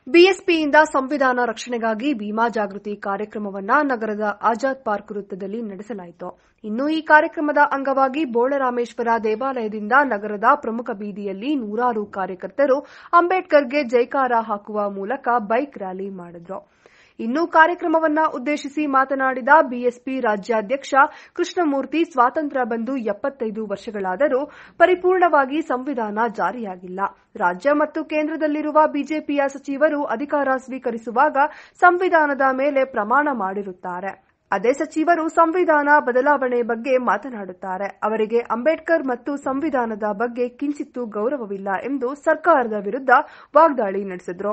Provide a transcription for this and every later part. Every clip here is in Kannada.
ಬಿಎಸ್ಪಿಯಿಂದ ಸಂವಿಧಾನ ರಕ್ಷಣೆಗಾಗಿ ಭೀಮಾ ಜಾಗೃತಿ ಕಾರ್ಯಕ್ರಮವನ್ನ ನಗರದ ಆಜಾದ್ ಪಾರ್ಕ್ ವೃತ್ತದಲ್ಲಿ ನಡೆಸಲಾಯಿತು ಇನ್ನು ಈ ಕಾರ್ಯಕ್ರಮದ ಅಂಗವಾಗಿ ಬೋಳರಾಮೇಶ್ವರ ದೇವಾಲಯದಿಂದ ನಗರದ ಪ್ರಮುಖ ಬೀದಿಯಲ್ಲಿ ನೂರಾರು ಕಾರ್ಯಕರ್ತರು ಅಂಬೇಡ್ಕರ್ಗೆ ಜೈಕಾರ ಹಾಕುವ ಮೂಲಕ ಬೈಕ್ ರ್ಯಾಲಿ ಮಾಡಿದ್ರು ಇನ್ನು ಕಾರ್ಯಕ್ರಮವನ್ನ ಉದ್ದೇಶಿಸಿ ಮಾತನಾಡಿದ ಬಿಎಸ್ಪಿ ರಾಜ್ಯಾಧ್ಯಕ್ಷ ಕೃಷ್ಣಮೂರ್ತಿ ಸ್ವಾತಂತ್ರ್ಯ ಬಂದು ಎಪ್ಪತ್ತೈದು ವರ್ಷಗಳಾದರೂ ಪರಿಪೂರ್ಣವಾಗಿ ಸಂವಿಧಾನ ಜಾರಿಯಾಗಿಲ್ಲ ರಾಜ್ಯ ಮತ್ತು ಕೇಂದ್ರದಲ್ಲಿರುವ ಬಿಜೆಪಿಯ ಸಚಿವರು ಅಧಿಕಾರ ಸ್ವೀಕರಿಸುವಾಗ ಸಂವಿಧಾನದ ಮೇಲೆ ಪ್ರಮಾಣ ಮಾಡಿರುತ್ತಾರೆ ಅದೇ ಸಚಿವರು ಸಂವಿಧಾನ ಬದಲಾವಣೆ ಬಗ್ಗೆ ಮಾತನಾಡುತ್ತಾರೆ ಅವರಿಗೆ ಅಂಬೇಡ್ಕರ್ ಮತ್ತು ಸಂವಿಧಾನದ ಬಗ್ಗೆ ಕಿಂಚಿತ್ತೂ ಗೌರವವಿಲ್ಲ ಎಂದು ಸರ್ಕಾರದ ವಿರುದ್ಧ ವಾಗ್ದಾಳಿ ನಡೆಸಿದರು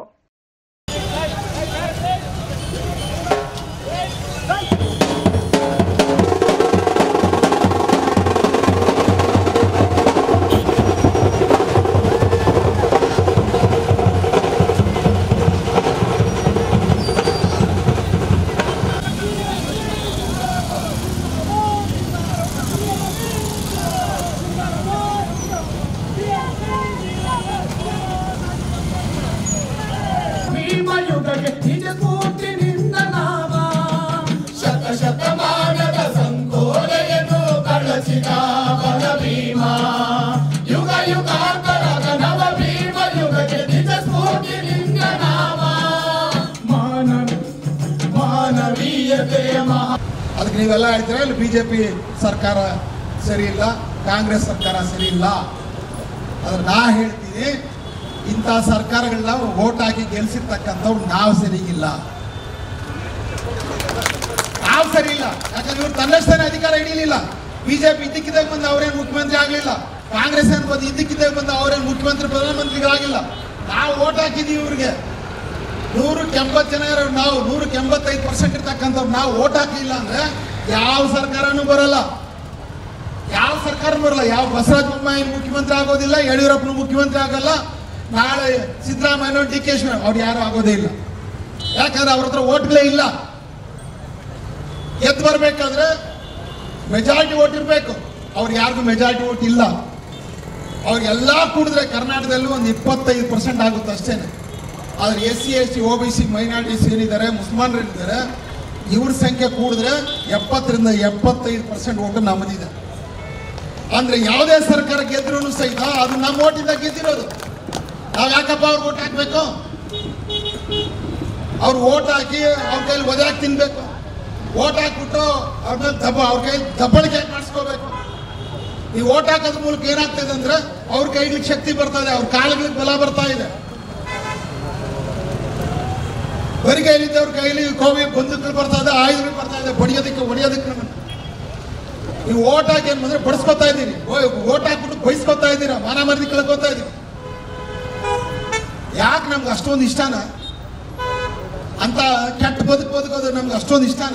ಭೀಮಯುಗಕ್ಕೆ ನಿಜ ಕೂತಿನಿಂದ ನಾವ ಶತ ಶತಮಾನದ ಸಂಕೋಲೆಯನ್ನು ಕಳಚಿದ ಬಲ ಭೀಮ ಯುಗ ಯುಗಾಂತರದ ನವ ಭೀಮ ಯುಗಕ್ಕೆ ನಿಜ ಸ್ಫೂರ್ತಿನಿಂದ ನಾವ ಮಾನವ ಮಾನವೀಯತೆಯ ಮಹಾ ಅದಕ್ಕೆ ನೀವೆಲ್ಲ ಹೇಳ್ತೀರಾ ಇಲ್ಲಿ ಬಿಜೆಪಿ ಸರ್ಕಾರ ಸರಿ ಇಲ್ಲ ಕಾಂಗ್ರೆಸ್ ಸರ್ಕಾರ ಸರಿ ಇಲ್ಲ ಆದ್ರೆ ನಾ ಹೇಳ್ತೀನಿ ಇಂಥ ಸರ್ಕಾರಗಳನ್ನ ವೋಟ್ ಹಾಕಿ ಗೆಲ್ಸಿರ್ತಕ್ಕಂಥವ್ರು ನಾವು ಸರಿಗಿಲ್ಲ ನಾವು ಸರಿ ಇಲ್ಲ ಯಾಕಂದ್ರೆ ಇವ್ರು ತನ್ನಷ್ಟೇ ಅಧಿಕಾರ ಹಿಡಿಯಲಿಲ್ಲ ಬಿಜೆಪಿ ಇದ್ದಕ್ಕಿದ್ದಾಗ ಬಂದು ಅವರೇನು ಮುಖ್ಯಮಂತ್ರಿ ಆಗಲಿಲ್ಲ ಕಾಂಗ್ರೆಸ್ ಏನು ಬಂದು ಇದ್ದಕ್ಕಿದ್ದಾಗ ಬಂದು ಅವರೇನು ಮುಖ್ಯಮಂತ್ರಿ ಪ್ರಧಾನಮಂತ್ರಿಗಳಾಗಿಲ್ಲ ನಾವು ವೋಟ್ ಹಾಕಿದೀವಿ ಇವ್ರಿಗೆ ನೂರಕ್ಕೆ ಎಂಬತ್ತು ಜನ ಇರೋರು ನಾವು ನೂರಕ್ಕೆ ಎಂಬತ್ತೈದು ಪರ್ಸೆಂಟ್ ಇರ್ತಕ್ಕಂಥವ್ರು ನಾವು ವೋಟ್ ಹಾಕಲಿಲ್ಲ ಅಂದ್ರೆ ಯಾವ ಸರ್ಕಾರನೂ ಬರಲ್ಲ ಯಾವ ಸರ್ಕಾರ ಬರಲ್ಲ ಯಾವ ಬಸವರಾಜ ಬೊಮ್ಮಾಯಿ ಮುಖ್ಯಮಂತ್ರಿ ಆಗೋದಿಲ್ಲ ಯಡಿಯೂರಪ್ಪನ ಮುಖ್ಯಮಂತ್ರಿ ಆಗಲ್ಲ ನಾಳೆ ಸಿದ್ದರಾಮಯ್ಯ ಡಿ ಕೆ ಶಿವರಾಮ್ ಅವ್ರು ಯಾರು ಆಗೋದೇ ಇಲ್ಲ ಯಾಕಂದ್ರೆ ಅವ್ರ ಹತ್ರ ಓಟ್ಗಳೇ ಇಲ್ಲ ಎದ್ದು ಬರ್ಬೇಕಾದ್ರೆ ಮೆಜಾರಿಟಿ ಓಟ್ ಇರಬೇಕು ಅವ್ರಿಗೆ ಯಾರಿಗೂ ಮೆಜಾರಿಟಿ ಓಟ್ ಇಲ್ಲ ಅವ್ರಿಗೆಲ್ಲ ಕೂಡಿದ್ರೆ ಕರ್ನಾಟಕದಲ್ಲಿ ಒಂದು ಇಪ್ಪತ್ತೈದು ಪರ್ಸೆಂಟ್ ಆಗುತ್ತೆ ಅಷ್ಟೇನೆ ಆದ್ರೆ S C S T O B C minorities ಏನಿದ್ದಾರೆ ಮುಸಲ್ಮಾನರು ಏನಿದ್ದಾರೆ ಇವ್ರ ಸಂಖ್ಯೆ ಕೂಡಿದ್ರೆ ಎಪ್ಪತ್ತರಿಂದ ಎಪ್ಪತ್ತೈದು ಪರ್ಸೆಂಟ್ ಓಟು ನಮ್ಮದಿದೆ ಅಂದ್ರೆ ಯಾವುದೇ ಸರ್ಕಾರ ಗೆದ್ರೂ ಸಹಿತ ಅದು ನಮ್ಮ ಓಟಿಂದ ಗೆದ್ದಿರೋದು ನಾವು ಯಾಕಪ್ಪ ಅವ್ರಿಗೆ ಓಟ್ ಹಾಕ್ಬೇಕು ಅವ್ರು ಓಟ್ ಹಾಕಿ ಅವ್ರ ಕೈಲಿ ಒದ್ಯಾಕ್ ತಿನ್ಬೇಕು ಓಟ್ ಹಾಕ್ಬಿಟ್ಟು ಅವ್ರ ಮೇಲೆ ದಬ್ಬ ಅವ್ರ ಕೈಲಿ ದಬ್ಬಳಿಕೆ ಮಾಡಿಸ್ಕೋಬೇಕು ಈ ಓಟ್ ಹಾಕೋದ್ರ ಮೂಲಕ ಏನಾಗ್ತದೆ ಅಂದ್ರೆ ಅವ್ರ ಕೈಗಳಿಗೆ ಶಕ್ತಿ ಬರ್ತದೆ ಅವ್ರ ಕಾಲಗಳಿಗೆ ಬಲ ಬರ್ತಾ ಇದೆ ಬರಿ ಕೈಲಿದ್ದವ್ರ ಕೈಲಿ ಕೋವಿ ಬಂದೂಕುಗಳು ಬರ್ತಾ ಇದೆ ಆಯುಧಗಳು ಬರ್ತಾ ಇದೆ ಬಡಿಯೋದಕ್ಕೆ ಹೊಡಿಯೋದಕ್ಕೆ ನಮ್ಮನ್ನ ನೀವು ಓಟ್ ಹಾಕಿ ಏನ್ ಬಂದ್ರೆ ಬಡಿಸ್ಕೊತಾ ಇದ್ದೀರಿ ಓಟ್ ಹಾಕ್ಬಿಟ್ಟು ಬೈಸ್ಕೊತಾ ಇದ್ದೀರಾ ಮಾನ ಮರದಿ ಕಳ್ಕೊತಾ ಇದ್ದೀರಿ ಯಾಕೆ ನಮ್ಗೆ ಅಷ್ಟೊಂದು ಇಷ್ಟನ ಅಂತ ಕೆಟ್ಟ ಬದುಕು ಬದುಕೋದು ನಮ್ಗೆ ಅಷ್ಟೊಂದು ಇಷ್ಟನ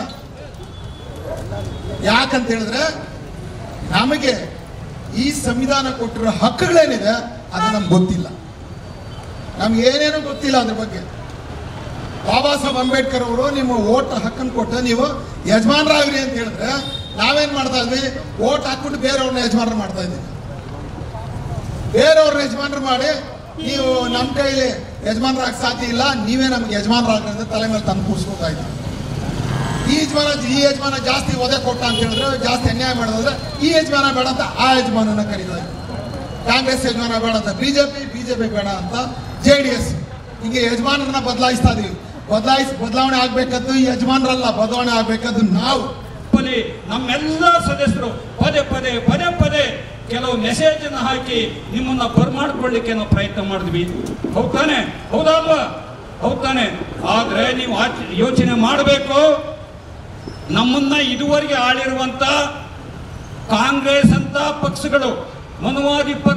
ಯಾಕಂತ ಹೇಳಿದ್ರೆ ನಮಗೆ ಈ ಸಂವಿಧಾನ ಕೊಟ್ಟಿರೋ ಹಕ್ಕುಗಳೇನಿದೆ ಅದು ನಮ್ಗೆ ಗೊತ್ತಿಲ್ಲ ನಮ್ಗೆ ಏನೇನೂ ಗೊತ್ತಿಲ್ಲ ಅದ್ರ ಬಗ್ಗೆ ಬಾಬಾ ಸಾಹೇಬ್ ಅಂಬೇಡ್ಕರ್ ಅವರು ನಿಮ್ಮ ಓಟ್ ಹಕ್ಕನ್ನು ಕೊಟ್ಟು ನೀವು ಯಜಮಾನರಾಗ್ರಿ ಅಂತ ಹೇಳಿದ್ರೆ ನಾವೇನ್ ಮಾಡ್ತಾ ಇದ್ವಿ ಓಟ್ ಹಾಕ್ಬಿಟ್ಟು ಬೇರೆಯವ್ರನ್ನ ಯಜಮಾನರು ಮಾಡ್ತಾ ಇದ್ವಿ ಬೇರೆಯವ್ರನ್ನ ಯಜಮಾನರು ಮಾಡಿ ನೀವು ನಮ್ಮ ಕೈಲಿ ಯಜಮಾನರಾಗ ಸಾಧ್ಯ ಇಲ್ಲ ನೀವೇ ನಮ್ಗೆ ಯಜಮಾನರಾಗ್ರಿ ಅಂತ ತಲೆ ಮೇಲೆ ತಂದು ಕೂರಿಸ್ಕೊತಾ ಇದ್ವಿ ಈ ಯಜಮಾನ ಈ ಯಜಮಾನ ಜಾಸ್ತಿ ಒದೆ ಕೊಟ್ಟ ಅಂತ ಹೇಳಿದ್ರೆ ಜಾಸ್ತಿ ಅನ್ಯಾಯ ಮಾಡೋದ್ರೆ ಈ ಯಜಮಾನ ಬೇಡ ಅಂತ ಆ ಯಜಮಾನನ ಕರೀತಾ ಇದ್ವಿ ಕಾಂಗ್ರೆಸ್ ಯಜಮಾನ ಬೇಡ ಅಂತ ಬಿಜೆಪಿ ಬಿಜೆಪಿ ಬೇಡ ಅಂತ ಜೆ ಡಿ ಎಸ್ ಹಿಂಗೆ ಯಜಮಾನರನ್ನ ಬದಲಾಯಿಸ್ತಾ ಇದೀವಿ ಬದಲಾಯಿಸಿ ಬದಲಾವಣೆ ಆಗ್ಬೇಕಾದ್ದು ಈ ಯಜಮಾನರಲ್ಲ ಬದಲಾವಣೆ ಆಗ್ಬೇಕಾದ್ದು ನಾವು ಪದೇ ನಮ್ಮೆಲ್ಲ ಸದಸ್ಯರು ಪದೇ ಪದೇ ಪದೇ ಪದೇ ಕೆಲವು ಮೆಸೇಜ್ ಅನ್ನು ಹಾಕಿ ನಿಮ್ಮನ್ನ ಬರ್ಮಾಡ್ಕೊಳ್ಳಿಕ್ಕೆ ನಾವು ಪ್ರಯತ್ನ ಮಾಡಿದ್ವಿ ಹೌದ್ ತಾನೆ ಹೌದಾ ಅಲ್ವಾ ಹೌದ್ ತಾನೆ ಆದ್ರೆ ನೀವು ಆಚ- ಯೋಚನೆ ಮಾಡಬೇಕು ನಮ್ಮನ್ನ ಇದುವರೆಗೆ ಆಳಿರುವಂತ ಕಾಂಗ್ರೆಸ್ ಅಂತ ಪಕ್ಷಗಳು ಮನುವಾದಿ ಪಕ್ಷ